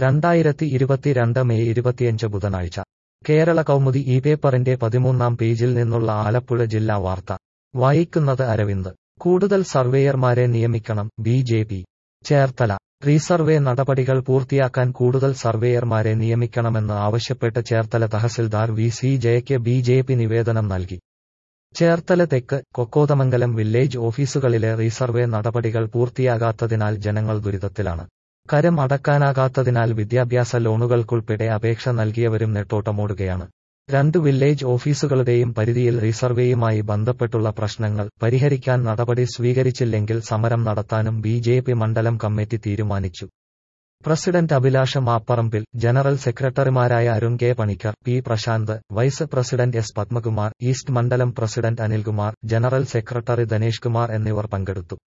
രണ്ടായിരത്തി ഇരുപത്തിരണ്ട് മെയ് ഇരുപത്തിയഞ്ച് ബുധനാഴ്ച കേരള കൗമുദി ഈ പേപ്പറിന്റെ പതിമൂന്നാം പേജിൽ നിന്നുള്ള ആലപ്പുഴ ജില്ലാ വാർത്ത വായിക്കുന്നത് അരവിന്ദ് കൂടുതൽ സർവേയർമാരെ നിയമിക്കണം B J P Cherthala resurvey നടപടികൾ പൂർത്തിയാക്കാൻ കൂടുതൽ സർവേയർമാരെ നിയമിക്കണമെന്ന് ആവശ്യപ്പെട്ട് ചേർത്തല തഹസിൽദാർ വി സി ജയയ്ക്ക് ബി ജെ പി നിവേദനം നൽകി ചേർത്തല തെക്ക് കൊക്കോതമംഗലം വില്ലേജ് ഓഫീസുകളിലെ റീസർവേ നടപടികൾ പൂർത്തിയാകാത്തതിനാൽ ജനങ്ങൾ ദുരിതത്തിലാണ് കരം അടക്കാനാകാത്തതിനാൽ വിദ്യാഭ്യാസ ലോണുകൾക്കുൾപ്പെടെ അപേക്ഷ നൽകിയവരും നെട്ടോട്ടമോടുകയാണ് രണ്ട് വില്ലേജ് ഓഫീസുകളുടെയും പരിധിയിൽ റീസർവേയുമായി ബന്ധപ്പെട്ടുള്ള പ്രശ്നങ്ങൾ പരിഹരിക്കാൻ നടപടി സ്വീകരിച്ചില്ലെങ്കിൽ സമരം നടത്താനും ബി ജെ പി മണ്ഡലം കമ്മിറ്റി തീരുമാനിച്ചു പ്രസിഡന്റ് അഭിലാഷ മാപ്പറമ്പിൽ ജനറൽ സെക്രട്ടറിമാരായ Arun K Panicker P Prashanth vice president S Padmakumar east മണ്ഡലം president Anilkumar general secretary Dhanesh Kumar എന്നിവർ പങ്കെടുത്തു